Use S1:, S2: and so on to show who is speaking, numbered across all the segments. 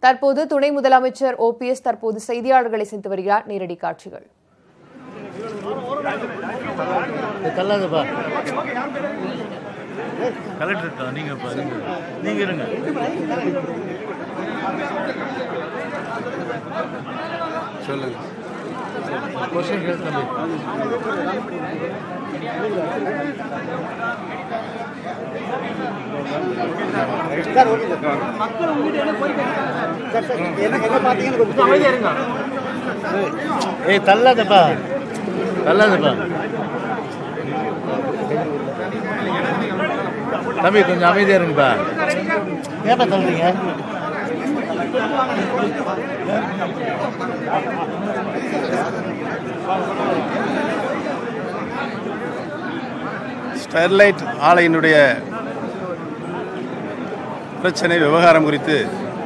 S1: தற்போது துணை முதலமைச்சர் ஓபிஎஸ் தற்போது செய்தியாளர்களை சந்தித்து வருகிறார் நேரடி காட்சிகள்
S2: தள்ளாதப்பா
S3: கலெக்டர் தான் நீங்க பா- நீங்க நீங்க இருங்க
S2: சொல்லுங்க கொஸ்டின் கேட்டு தம்பி ஏய் தள்ளாதப்பா தள்ளாதப்பா தம்பி கொஞ்சம் அமைதியா இருங்கப்பா ஏப்பா தள்ளுறீங்க
S4: ஸ்டெர்லைட் ஆலையினுடைய பிரச்சனை விவகாரம் குறித்து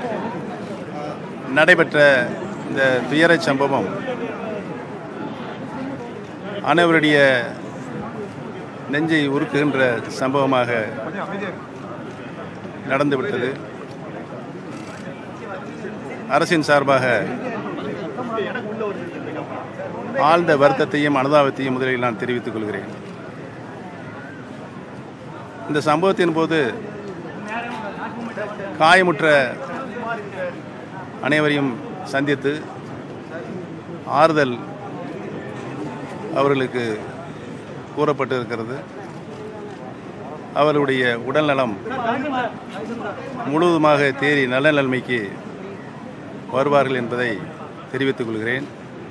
S4: நடைபெற்ற இந்த துயரச் சம்பவம் அனைவருடைய நெஞ்சை உருக்குகின்ற சம்பவமாக நடந்துவிட்டது அரசின் சார்பாக ஆழ்ந்த வருத்தத்தையும் அனுதாபத்தையும் முதலில் நான் தெரிவித்துக் கொள்கிறேன் இந்த சம்பவத்தின் போது காயமுற்ற அனைவரையும் சந்தித்து ஆறுதல் அவர்களுக்கு கூறப்பட்டு இருக்கிறது அவர்களுடைய உடல்நலம் முழுவதுமாக தேறி நல்ல நிலைமைக்கு வருவார்கள் என்பதை தெரிவித்துக் கொள்கிறேன்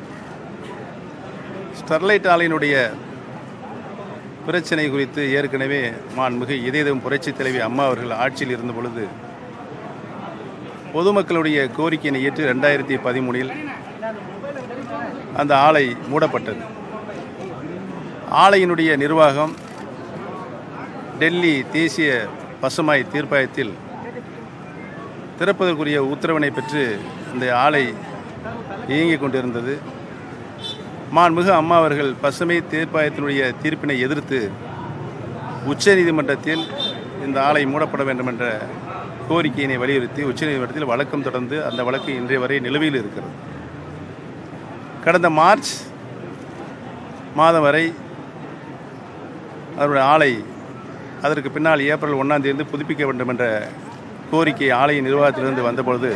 S4: ஸ்டெர்லைட் ஆலையினுடைய பிரச்சனை குறித்து ஏற்கனவே மாண்புமிகு இதயம் புரட்சித் தலைவி அம்மா அவர்கள் ஆட்சியில் இருந்த பொழுது பொதுமக்களுடைய கோரிக்கையினை ஏற்று ரெண்டாயிரத்தி பதிமூணில் அந்த ஆலை மூடப்பட்டது ஆலையினுடைய நிர்வாகம் டெல்லி தேசிய பசுமாய் தீர்ப்பாயத்தில் திறப்பதற்குரிய உத்தரவினை பெற்று இந்த ஆலை இயங்கிக் கொண்டிருந்தது மாண்புமிகு அம்மா அவர்கள் பசுமை தீர்ப்பாயத்தினுடைய தீர்ப்பினை எதிர்த்து உச்சநீதிமன்றத்தில் இந்த ஆலை மூடப்பட வேண்டும் என்ற கோரிக்கையினை வலியுறுத்தி உச்சநீதிமன்றத்தில் வழக்கம் தொடர்ந்து அந்த வழக்கு இன்றைய வரை நிலுவையில் இருக்கிறது கடந்த மார்ச் மாதம் வரை அதனுடைய ஆலை அதற்கு பின்னால் ஏப்ரல் ஒன்றாம் தேதி புதுப்பிக்க வேண்டும் என்ற கோரிக்கை ஆலையின் நிர்வாகத்திலிருந்து வந்தபொழுது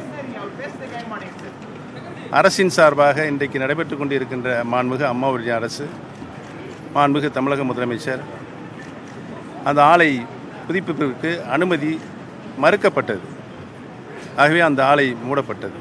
S4: அரசின் சார்பாக இன்றைக்கு நடைபெற்றுக் கொண்டிருக்கின்ற மாண்புமிகு அம்மாவுடைய அரசு மாண்புமிகு தமிழக முதலமைச்சர் அந்த ஆலை புதுப்பிப்பிற்கு அனுமதி மறுக்கப்பட்டது ஆகவே அந்த ஆலை மூடப்பட்டது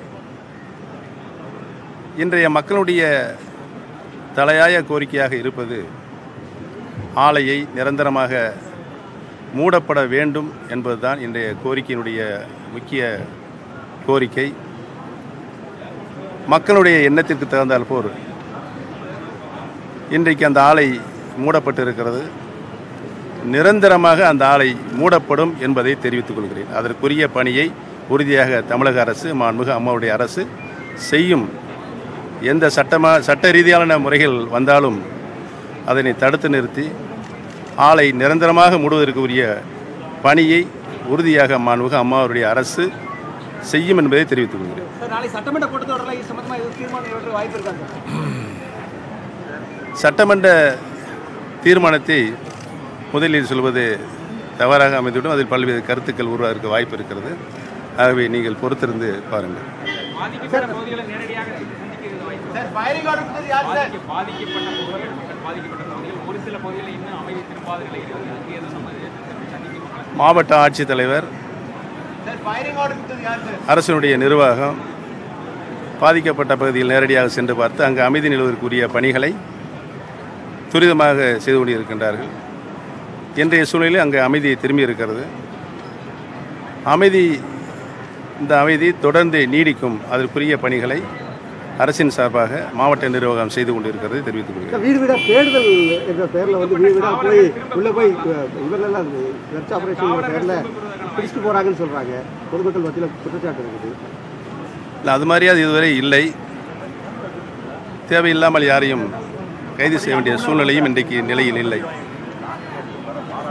S4: இன்றைய மக்களுடைய தலையாய கோரிக்கையாக இருப்பது ஆலையை நிரந்தரமாக மூடப்பட வேண்டும் என்பதுதான் இன்றைய கோரிக்கையினுடைய முக்கிய கோரிக்கை மக்களுடைய எண்ணத்திற்கு தகுந்தால் போர் இன்றைக்கு அந்த ஆலை மூடப்பட்டு இருக்கிறது நிரந்தரமாக அந்த ஆலை மூடப்படும் என்பதை தெரிவித்துக் கொள்கிறேன் அதற்குரிய பணியை உறுதியாக தமிழக அரசு மாண்புமிகு அம்மாவுடைய அரசு செய்யும் எந்த சட்டமா சட்ட ரீதியான முறைகள் வந்தாலும் அதனை தடுத்து நிறுத்தி ஆலை நிரந்தரமாக மூடுவதற்கு உரிய பணியை உறுதியாக மாண்புமிகு அம்மாவுடைய அரசு செய்யும் என்பதை தெரிவித்துக் கொள்கிறேன்
S5: சார் நாளை சட்டமன்ற கூட்டத்தொடரில் இது சம்பந்தமாக எதுவும் தீர்மானம் நிறைவேற்ற வாய்ப்பு இருக்கா சார்
S4: சட்டமன்ற தீர்மானத்தை முதலில் சொல்வது தவறாக அமைந்துவிடும் அதில் பல்வேறு கருத்துக்கள் உருவாக வாய்ப்பு இருக்கிறது ஆகவே நீங்கள் பொறுத்திருந்து பாருங்கள்
S6: பாதிக்கப்பட்ட பகுதிகளை நேரடியாக சந்திக்கிறது வாய்ப்பு
S5: சார் ஃபயரிங் ஆர்டர் கொடுத்தது யார் சார்
S6: பாதிக்க- பாதிக்கப்பட்ட பகுதிகள் மக்கள் பாதிக்கப்பட்ட பகுதிகள் ஒரு சில பகுதிகளில் இன்னும் அமைதி திரும்பாத நிலை இருக்குது அங்கே எதுவும் நம்ம சந்திக்க மக்கள்
S4: மாவட்ட ஆட்சித்தலைவர்
S5: சார் ஃபயரிங் ஆர்டர் கொடுத்தது யார் சார்
S4: அரசினுடைய நிர்வாகம் பாதிக்கப்பட்ட பகுதியில் நேரடியாக சென்று பார்த்து அங்கு அமைதி நிலவதற்குரிய பணிகளை துரிதமாக செய்து கொண்டிருக்கின்றார்கள் இன்றைய சூழ்நிலையில் அங்கு அமைதி திரும்பி இருக்கிறது அமைதி இந்த அமைதி தொடர்ந்து நீடிக்கும் அதற்குரிய பணிகளை அரசின் சார்பாக மாவட்ட நிர்வாகம் செய்து கொண்டிருக்கிறது தெரிவித்துக் கொள்கிறேன்
S7: வீடு வீடா தேடுதல் என்ற பெயரில் வந்து வீடு வீடா போய் உள்ளே போய் இவரெல்லாம் சர்ச் ஆப்ரேஷன் பேரில் பிடிச்சிட்டு போகிறாங்கன்னு சொல்கிறாங்க பொதுமக்கள் மத்தியில் குற்றச்சாட்டு இருக்குது
S4: இல்லை அது மாதிரியாவது இதுவரை இல்லை தேவையில்லாமல் யாரையும் கைது செய்ய வேண்டிய சூழ்நிலையும் இன்றைக்கு நிலையில் இல்லை
S5: சார்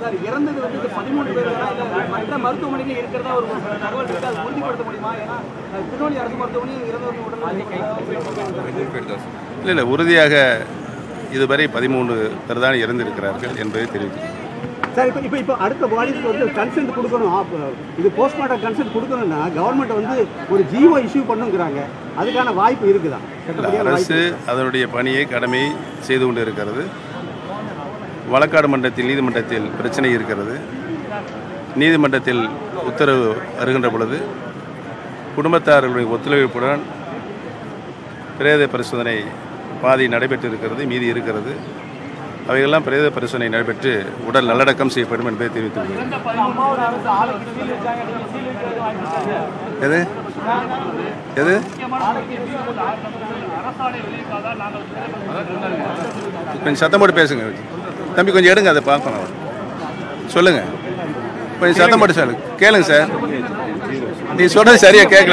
S5: சார் இறந்தது வந்து இந்த பதிமூணு பேர் தானா இல்ல மற்ற மருத்துவமனைகள் இருக்கிறதா ஒரு தகவல் இருக்கு அது உறுதிப்படுத்த முடியுமா ஏன்னா அஹ், திருநெல்வேலி அரசு மருத்துவமனையும் இறந்தவர்கள் உடல்
S4: இல்லை இல்லை உறுதியாக இதுவரை பதிமூன்று பேர் தான் இறந்திருக்கிறார்கள் என்பதை தெரிவித்துள்ளேன்
S7: சார் இப்போ இப்போ இப்போ அடுத்த பாடிக்கு வந்து கன்சென்ட் கொடுக்கணும் ஆப், இது போஸ்ட்மார்ட்டம் கன்சென்ட் கொடுக்கணும்னா கவர்மெண்ட் வந்து ஒரு ஜிஓ இஷ்யூ பண்ணுங்கிறாங்க அதுக்கான வாய்ப்பு இருக்குதா சட்டப்படியான
S4: அரசு
S7: வாய்ப்பு
S4: அதனுடைய பணியை கடமையை செய்து கொண்டு இருக்கிறது வழக்காடு மன்றத்தில் நீதிமன்றத்தில் பிரச்சனை இருக்கிறது நீதிமன்றத்தில் உத்தரவு வருகின்ற பொழுது குடும்பத்தார்களுடைய ஒத்துழைப்புடன் பிரேத பரிசோதனை பாதி நடைபெற்று இருக்கிறது மீதி இருக்கிறது அவையெல்லாம் பிரேத பரிசோதனை நடைபெற்று உடல் நல்லடக்கம் செய்யப்படும் என்பதை தெரிவித்துள்ளேன் எது எது கொஞ்சம் சத்தம் போட்டு பேசுங்க தம்பி கொஞ்சம் எடுங்க அதை பார்க்கணும் சொல்லுங்க கொஞ்சம் சத்தம் போட்டு சொல்லுங்க கேளுங்க சார் நீ சொல்றது சரியா கேட்கல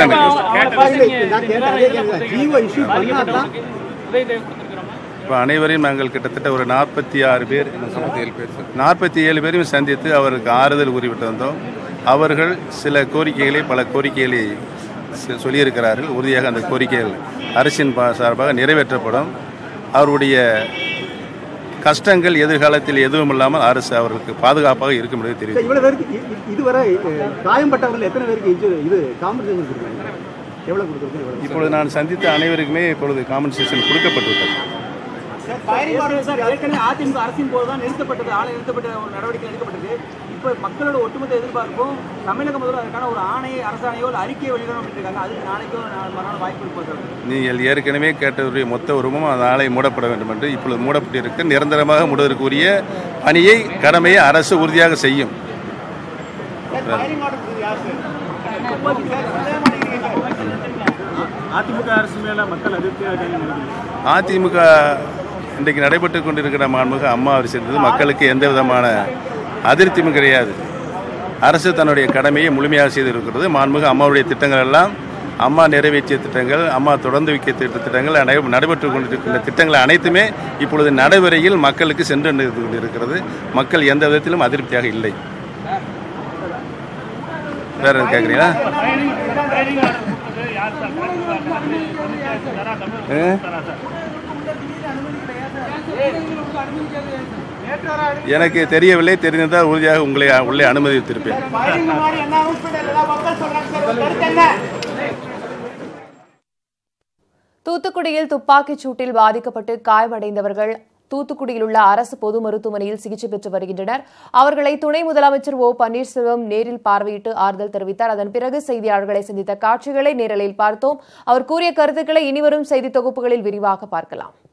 S4: எனக்கு
S7: ஜிஓ இஷ்யூ பண்ணாதான்
S4: இப்போ அனைவரையும் நாங்கள் கிட்டத்தட்ட ஒரு நாற்பத்தி ஆறு பேர் நாற்பத்தி ஏழு பேரையும் சந்தித்து அவருக்கு ஆறுதல் கூறிவிட்டு வந்தோம் அவர்கள் சில கோரிக்கைகளை பல கோரிக்கைகளை சொ- சொல்லியிருக்கிறார்கள் உறுதியாக அந்த கோரிக்கைகள் அரசின் பா- சார்பாக நிறைவேற்றப்படும் அவருடைய கஷ்டங்கள் எதிர்காலத்தில் எதுவும் இல்லாமல் அரசு அவர்களுக்கு பாதுகாப்பாக இருக்கும் என்பதை தெரிவித்து
S7: இவ்வளவு பேருக்கு இ- இ- இதுவரை அஹ், காயம்பட்டவர்கள் எத்தனை பேருக்கு இன்சூ- இது காம்பன்சேஷன் கொடுக்குறாங்க எவ்வளவு கொடுத்துருக்கோம் எவ்வளவு
S4: இப்பொழுது நான் சந்தித்த அனைவருக்குமே இப்பொழுது காம்பன்சேஷன் கொடுக்கப்பட்டுவிட்டது
S5: ஃபயரிங் ஆர்டர் சார் ஏற்கனவே அதிமுக அரசின் போது தான் நிறுத்தப்பட்டது ஆளை நிறுத்தப்பட்ட ஒரு நடவடிக்கை எடுக்கப்பட்டது இப்போ மக்களோட ஒட்டுமொத்த எதிர்பார்ப்பும் தமிழக முதல்வர் அதற்கான ஒரு ஆணையை அரசாணையோ இல்லை அறிக்கையை வெளியிடணும் அப்படின்னு இருக்காங்க அதுக்கு நாளைக்கோ நாளை மறுநாள் வாய்ப்பு இருக்கும் சார்
S4: நீங்கள் ஏற்கனவே கேட்டவருடைய மொத்த உருவமும் நாளை மூடப்பட வேண்டும் என்று இப்பொழுது மூடப்பட்டிருக்க நிரந்தரமாக மூடுவதற்குரிய பணியை கடமையை அரசு உறுதியாக செய்யும்
S3: அதிமுக அரசு மேல மக்கள் அதிருப்தியாக
S4: அதிமுக இன்றைக்கு நடைபெற்று கொண்டிருக்கிற மாண்புமிகு அம்மா அவர் சென்றது மக்களுக்கு எந்த விதமான அதிருப்தியும் கிடையாது அரசு தன்னுடைய கடமையை முழுமையாக செய்திருக்கிறது மாண்புமிகு அம்மாவுடைய திட்டங்கள் எல்லாம் அம்மா நிறைவேற்றிய திட்டங்கள் அம்மா தொடர்ந்து வைக்க திட்ட திட்டங்கள் நடை- நடைபெற்று கொண்டிருக்கின்ற திட்டங்கள் அனைத்துமே இப்பொழுது நடைமுறையில் மக்களுக்கு சென்று கொண்டிருக்கிறது மக்கள் எந்த விதத்திலும் அதிருப்தியாக இல்லை வேற எதுவும் கேட்குறீங்களா எனக்கு தெரியவில்லை தெரிந்திருந்தால் உறுதியாக உங்களை உள்ளே அனுமதித்திருப்பேன்
S1: தூத்துக்குடியில் துப்பாக்கிச் சூட்டில் பாதிக்கப்பட்டு காயமடைந்தவர்கள் தூத்துக்குடியில் உள்ள அரசு பொது மருத்துவமனையில் சிகிச்சை பெற்று வருகின்றனர் அவர்களை துணை முதலமைச்சர் ஓ பன்னீர்செல்வம் நேரில் பார்வையிட்டு ஆறுதல் தெரிவித்தார் அதன் பிறகு செய்தியாளர்களை சந்தித்த காட்சிகளை நேரலில் பார்த்தோம் அவர் கூறிய கருத்துக்களை இனிவரும் செய்தி தொகுப்புகளில் விரிவாக பார்க்கலாம்